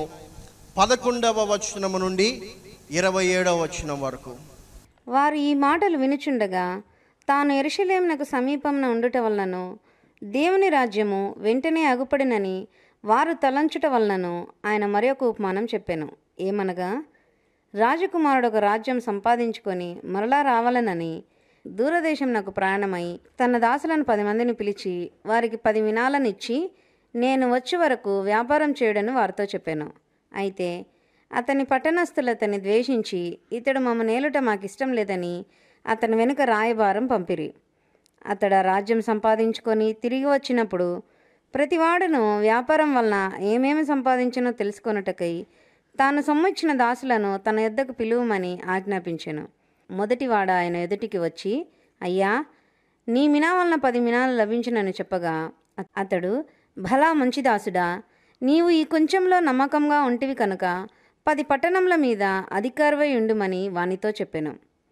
పదకొండవ వచనము నుండి ఇరవై ఏడవ వచనం వరకు వారు ఈ మాటలు వినుచుండగా తాను ఎరుషలేమునకు సమీపంన ఉండుట వలనను దేవుని రాజ్యము వెంటనే అగుపడినని వారు తలంచుట వలనను ఆయన మరొక ఉపమానం చెప్పాను ఏమనగా రాజకుమారుడు ఒక రాజ్యం సంపాదించుకొని మరలా రావాలనని దూరదేశం నాకు ప్రయాణమై తన దాసులను పది మందిని పిలిచి వారికి పది వినాలనిచ్చి నేను వచ్చే వరకు వ్యాపారం చేయడని వారితో చెప్పాను అయితే అతని పట్టణస్థులు అతన్ని ద్వేషించి ఇతడు మమ్మ నేలుట మాకిష్టం లేదని అతని వెనుక రాయబారం పంపిరి అతడు ఆ రాజ్యం సంపాదించుకొని తిరిగి వచ్చినప్పుడు ప్రతివాడును వ్యాపారం వలన ఏమేమి సంపాదించినో తెలుసుకొనుటకై తాను సొమ్మిచ్చిన దాసులను తన యొద్దకు పిలువమని ఆజ్ఞాపించెను మొదటివాడు ఆయన ఎదుటికి వచ్చి అయ్యా నీ మినా వలన పది మినాలు లభించునని చెప్పగా అ- అతడు భలా మంచి దాసుడా నీవు ఈ కొంచెంలో నమ్మకంగా ఉంటివి కనుక పది పట్టణముల మీద అధికారవై ఉండుమని వానితో చెప్పెను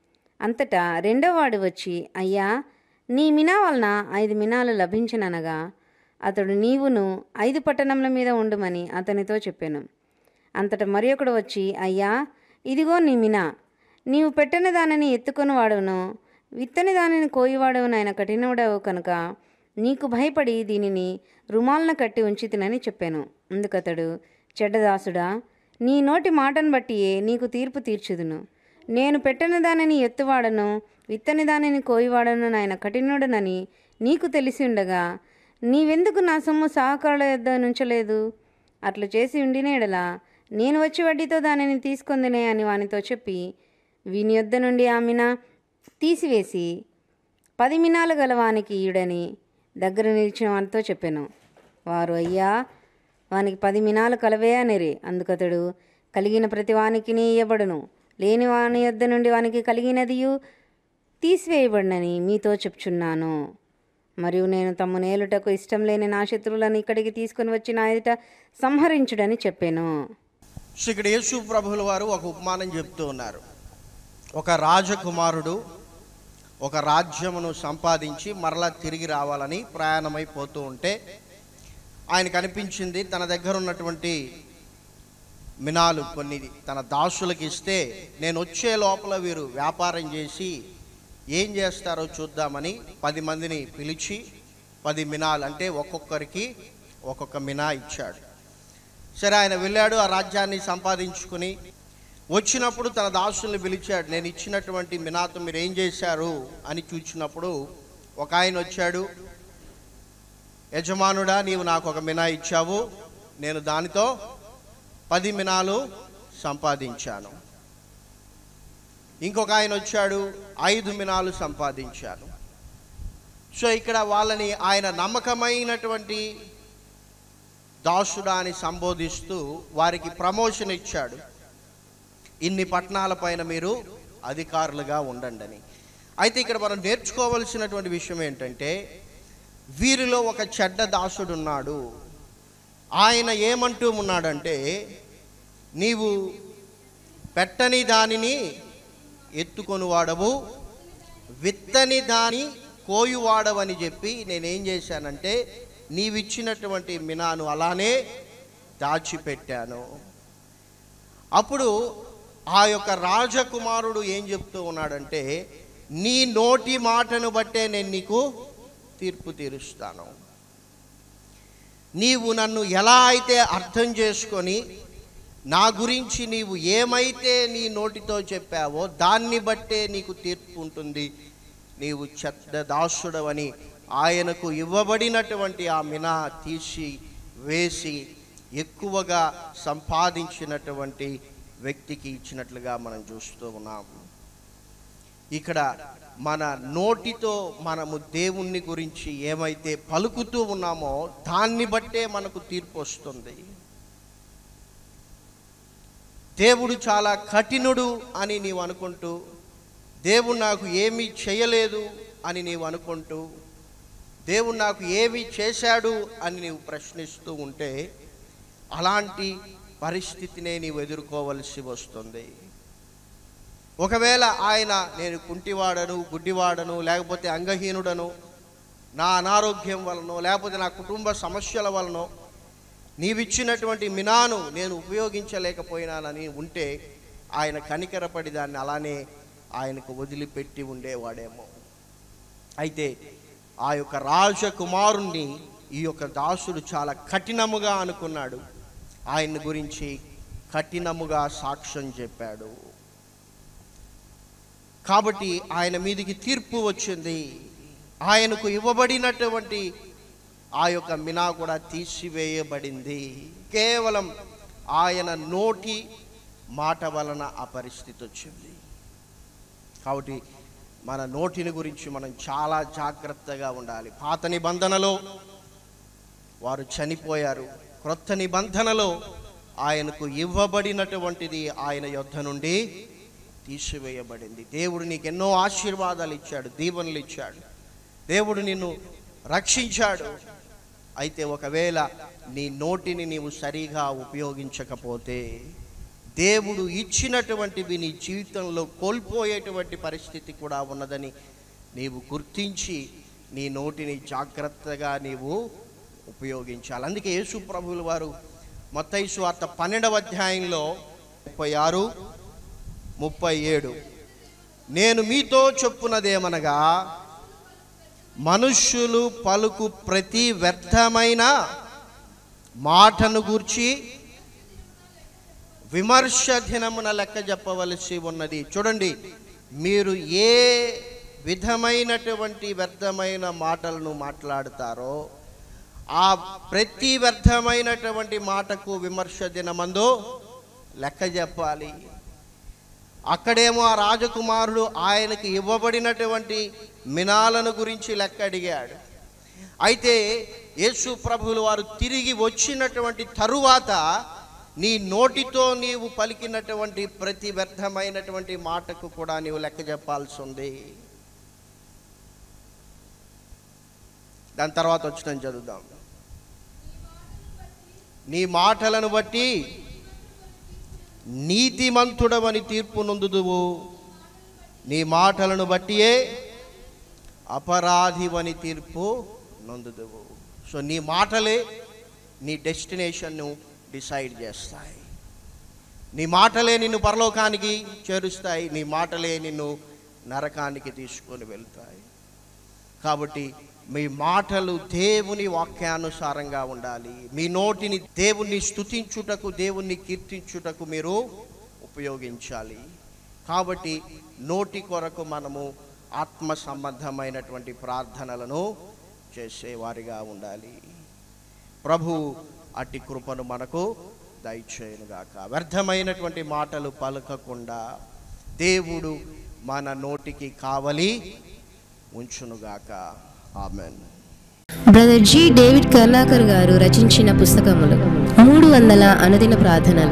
అంతటా రెండోవాడు వచ్చి అయ్యా నీ మినా వలన ఐదు మినాలు లభించిననగా అతడు నీవును ఐదు పట్టణముల మీద ఉండుమని అతనితో చెప్పాను అంతటా మరి ఒకడు వచ్చి అయ్యా ఇదిగో నీ మినా నీవు పెట్టిన దానిని ఎత్తుకొని వాడును విత్తని దానిని కోయివాడవు ఆయన కఠినవుడవు కనుక నీకు భయపడి దీనిని రుమాలన కట్టి ఉంచితినని చెప్పాను అందుకతడు చెడ్డదాసుడా నీ నోటి మాటను బట్టియే నీకు తీర్పు తీర్చుదును నేను పెట్టిన దానిని ఎత్తువాడను విత్తని దానిని కోయివాడను నాయన కఠినుడనని నీకు తెలిసి ఉండగా నీవెందుకు నా సొమ్ము సహకారుల యొద్ద నుంచలేదు అట్లు చేసి ఉండినేడలా నేను వచ్చి వడ్డీతో దానిని తీసుకొందినే అని వానితో చెప్పి వీని యొద్ద నుండి ఆమెన తీసివేసి పది మినాలు గలవానికి ఈడని దగ్గర నిలిచిన వానితో చెప్పాను వారు అయ్యా వానికి పది మినాలు కలవే అనిరి అందుకతడు కలిగిన ప్రతి వానికి ఇయ్యబడును లేని వాని యొద్ద నుండి వానికి కలిగినదియు తీసివేయబడినని మీతో చెప్చున్నాను మరియు నేను తమ్ము నేలుటకు ఇష్టం లేని నా శత్రువులను ఇక్కడికి తీసుకొని వచ్చి నా ఎదుట సంహరించుడని చెప్పాను సో ఇక్కడ యేసు ప్రభుల వారు ఒక ఉపమానం చెప్తూ ఉన్నారు ఒక రాజకుమారుడు ఒక రాజ్యమును సంపాదించి మరలా తిరిగి రావాలని ప్రయాణమైపోతూ ఉంటే ఆయన కనిపించింది తన దగ్గర ఉన్నటువంటి మినాలు కొన్ని తన దాసులకు ఇస్తే నేను వచ్చే లోపల వీరు వ్యాపారం చేసి ఏం చేస్తారో చూద్దామని పది మందిని పిలిచి పది మినాలు అంటే ఒక్కొక్కరికి ఒక్కొక్క మినా ఇచ్చాడు సరే ఆయన వెళ్ళాడు ఆ రాజ్యాన్ని సంపాదించుకుని వచ్చినప్పుడు తన దాసుల్ని పిలిచాడు నేను ఇచ్చినటువంటి మినాతో మీరు ఏం చేశారు అని చూచినప్పుడు ఒక ఆయన వచ్చాడు యజమానుడా నీవు నాకు ఒక మినా ఇచ్చావు నేను దానితో పది మినాలు సంపాదించాను ఇంకొక ఆయన వచ్చాడు ఐదు మినాలు సంపాదించాను సో ఇక్కడ వాళ్ళని ఆయన నమ్మకమైనటువంటి దాసుడా అని సంబోధిస్తూ వారికి ప్రమోషన్ ఇచ్చాడు ఇన్ని పట్టణాల పైన మీరు అధికారులుగా ఉండండి అని అయితే ఇక్కడ మనం నేర్చుకోవలసినటువంటి విషయం ఏంటంటే వీరిలో ఒక చెడ్డ దాసుడు ఉన్నాడు ఆయన ఏమంటూ ఉన్నాడంటే నీవు పెట్టని దానిని ఎత్తుకొని వాడవు విత్తని దాని కోయువాడవని చెప్పి నేనేం చేశానంటే నీవిచ్చినటువంటి మినాను అలానే దాచిపెట్టాను అప్పుడు ఆ యొక్క రాజకుమారుడు ఏం చెప్తూ ఉన్నాడంటే నీ నోటి మాటను బట్టే నేను నీకు తీర్పు తీరుస్తాను నీవు నన్ను ఎలా అయితే అర్థం చేసుకొని నా గురించి నీవు ఏమైతే నీ నోటితో చెప్పావో దాన్ని బట్టే నీకు తీర్పు ఉంటుంది నీవు చెత్త దాసుడవని ఆయనకు ఇవ్వబడినటువంటి ఆ మినా తీసి వేసి ఎక్కువగా సంపాదించినటువంటి వ్యక్తికి ఇచ్చినట్లుగా మనం చూస్తూ ఉన్నాము ఇక్కడ మన నోటితో మనము దేవుణ్ణి గురించి ఏమైతే పలుకుతూ ఉన్నామో దాన్ని బట్టే మనకు తీర్పు వస్తుంది దేవుడు చాలా కఠినుడు అని నీవు అనుకుంటూ దేవుడు నాకు ఏమీ చేయలేదు అని నీవు అనుకుంటూ దేవుడు నాకు ఏమి చేశాడు అని నీవు ప్రశ్నిస్తూ ఉంటే అలాంటి పరిస్థితినే నీవు ఎదుర్కోవలసి వస్తుంది ఒకవేళ ఆయన నేను కుంటివాడను గుడ్డివాడను లేకపోతే అంగహీనుడను నా అనారోగ్యం వలనో లేకపోతే నా కుటుంబ సమస్యల వలనో నీవిచ్చినటువంటి మినాను నేను ఉపయోగించలేకపోయినానని ఉంటే ఆయన కనికరపడి దాన్ని అలానే ఆయనకు వదిలిపెట్టి ఉండేవాడేమో అయితే ఆ యొక్క రాజకుమారుణ్ణి ఈ యొక్క దాసుడు చాలా కఠినముగా అనుకున్నాడు ఆయన గురించి కఠినముగా సాక్ష్యం చెప్పాడు కాబట్టి ఆయన మీదికి తీర్పు వచ్చింది ఆయనకు ఇవ్వబడినటువంటి ఆ యొక్క మినా కూడా తీసివేయబడింది కేవలం ఆయన నోటి మాట వలన ఆ పరిస్థితి వచ్చింది కాబట్టి మన నోటిని గురించి మనం చాలా జాగ్రత్తగా ఉండాలి పాత నిబంధనలో వారు చనిపోయారు క్రొత్త నిబంధనలో ఆయనకు ఇవ్వబడినటువంటిది ఆయన యొద్ధ నుండి తీసివేయబడింది దేవుడు నీకు ఎన్నో ఆశీర్వాదాలు ఇచ్చాడు దీవెనలు ఇచ్చాడు దేవుడు నిన్ను రక్షించాడు అయితే ఒకవేళ నీ నోటిని నీవు సరిగా ఉపయోగించకపోతే దేవుడు ఇచ్చినటువంటివి నీ జీవితంలో కోల్పోయేటువంటి పరిస్థితి కూడా ఉన్నదని నీవు గుర్తించి నీ నోటిని జాగ్రత్తగా నీవు ఉపయోగించాలి అందుకే యేసు ప్రభువుల వారు మత్తయి వార్త పన్నెండవ అధ్యాయంలో ముప్పై ఆరు ముప్పై ఏడు నేను మీతో చెప్పున్నదేమనగా మనుష్యులు పలుకు ప్రతి వ్యర్థమైన మాటను గూర్చి విమర్శ దినమున లెక్క చెప్పవలసి ఉన్నది చూడండి మీరు ఏ విధమైనటువంటి వ్యర్థమైన మాటలను మాట్లాడుతారో ఆ ప్రతి వ్యర్థమైనటువంటి మాటకు విమర్శ దినమందు లెక్క చెప్పాలి అక్కడేమో ఆ రాజకుమారుడు ఆయనకి ఇవ్వబడినటువంటి మినాలను గురించి లెక్క అడిగాడు అయితే యేసు ప్రభువులు వారు తిరిగి వచ్చినటువంటి తరువాత నీ నోటితో నీవు పలికినటువంటి ప్రతి వ్యర్థమైనటువంటి మాటకు కూడా నీవు లెక్క చెప్పాల్సి ఉంది దాని తర్వాత వచ్చిన చదువుదాం నీ మాటలను బట్టి నీతిమంతుడవని తీర్పు నొందుదువు నీ మాటలను బట్టియే అపరాధివని తీర్పు నొందుదువు సో నీ మాటలే నీ డెస్టినేషన్ను డిసైడ్ చేస్తాయి నీ మాటలే నిన్ను పరలోకానికి చేరుస్తాయి నీ మాటలే నిన్ను నరకానికి తీసుకొని వెళ్తాయి కాబట్టి మీ మాటలు దేవుని వాక్యానుసారంగా ఉండాలి మీ నోటిని దేవుణ్ణి స్తుతించుటకు దేవుణ్ణి కీర్తించుటకు మీరు ఉపయోగించాలి కాబట్టి నోటి కొరకు మనము ఆత్మ సంబంధమైనటువంటి ప్రార్థనలను చేసేవారిగా ఉండాలి ప్రభు అట్టి కృపను మనకు దయచేయునుగాక వ్యర్థమైనటువంటి మాటలు పలకకుండా దేవుడు మన నోటికి కావలి ఉంచునుగాక amen brother G David Karlakar గారు రచించిన పుస్తకములు మూడు వందల అనుదిన ప్రార్థనలు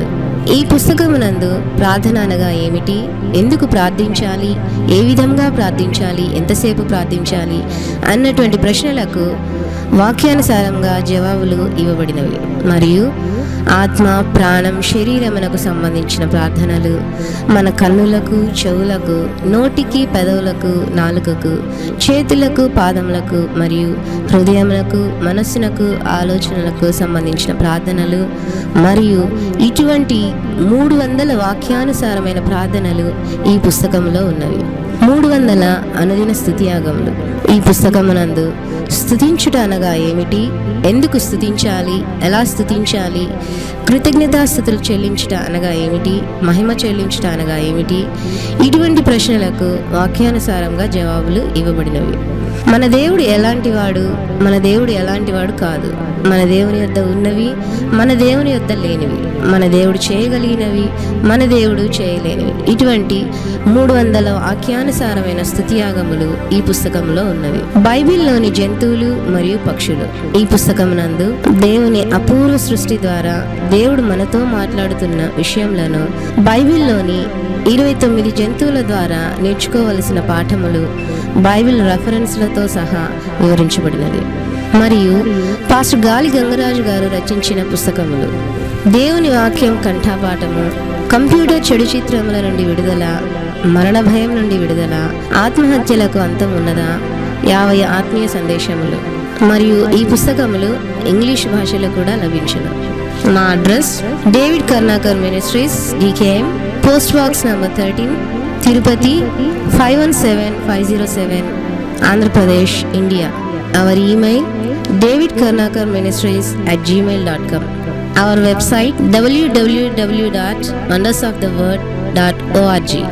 ఈ పుస్తకమునందు ప్రార్థన అనగా ఏమిటి ఎందుకు ప్రార్థించాలి ఏ విధంగా ప్రార్థించాలి ఎంతసేపు ప్రార్థించాలి అన్నటువంటి ప్రశ్నలకు వాక్యానుసారంగా జవాబులు ఇవ్వబడినవి మరియు ఆత్మ ప్రాణం శరీరమునకు సంబంధించిన ప్రార్థనలు మన కన్నులకు చెవులకు నోటికి పెదవులకు నాలుకకు చేతులకు పాదములకు మరియు హృదయములకు మనస్సునకు ఆలోచనలకు సంబంధించిన ప్రార్థనలు మరియు ఇటువంటి మూడు వందల వాక్యానుసారమైన ప్రార్థనలు ఈ పుస్తకంలో ఉన్నవి మూడు వందల అనుదిన స్థుతియాగములు ఈ పుస్తకమునందు స్థుతించుట అనగా ఏమిటి ఎందుకు స్థుతించాలి ఎలా స్థుతించాలి కృతజ్ఞతాస్థుతులు చెల్లించుట అనగా ఏమిటి మహిమ చెల్లించుట అనగా ఏమిటి ఇటువంటి ప్రశ్నలకు వాక్యానుసారంగా జవాబులు ఇవ్వబడినవి మన దేవుడు ఎలాంటి వాడు మన దేవుడు ఎలాంటి వాడు కాదు మన దేవుని యొద్ద ఉన్నవి మన దేవుని యొద్ద లేనివి మన దేవుడు చేయగలిగినవి మన దేవుడు చేయలేనివి ఇటువంటి మూడు వందల వాక్యానుసారమైన స్థుతియాగములు ఈ పుస్తకంలో ఉన్నవి బైబిల్లోని జంతువులు మరియు పక్షులు ఈ పుస్తకమునందు దేవుని అపూర్వ సృష్టి ద్వారా దేవుడు మనతో మాట్లాడుతున్న విషయంలో బైబిల్లోని ఇరవై తొమ్మిది జంతువుల ద్వారా నేర్చుకోవలసిన పాఠములు బైబిల్ రెఫరెన్స్లతో సహా వివరించబడినది మరియు పాస్టర్ గాలి గంగరాజు గారు రచించిన పుస్తకములు దేవుని వాక్యం కంఠాపాఠము కంప్యూటర్ చెడు చిత్రముల నుండి విడుదల మరణ భయం నుండి విడుదల ఆత్మహత్యలకు అంతం ఉన్నదా యాభై ఆత్మీయ సందేశములు మరియు ఈ పుస్తకములు ఇంగ్లీష్ భాషలో కూడా లభించును మా address David Karnakar ministries D K M post box number thirteen Tirupati five one seven five zero seven Andhra Pradesh India our email David Karnakar ministries at Gmail dot com our website డబ్ల్యూడబ్ల్యూడబ్ల్యూ dot wonders of the word dot o r g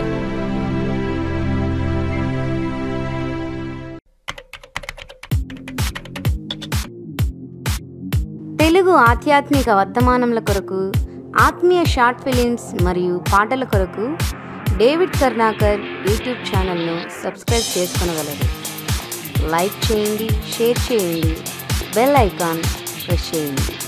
Telugu ఆధ్యాత్మిక వర్తమానముల కొరకు ఆత్మీయ short films మరియు పాటల కొరకు David Karnakar YouTube ఛానల్ను subscribe చేసుకొనగలరు లైక్ చేయండి షేర్ చేయండి బెల్ ఐకాన్ ప్రెస్ చేయండి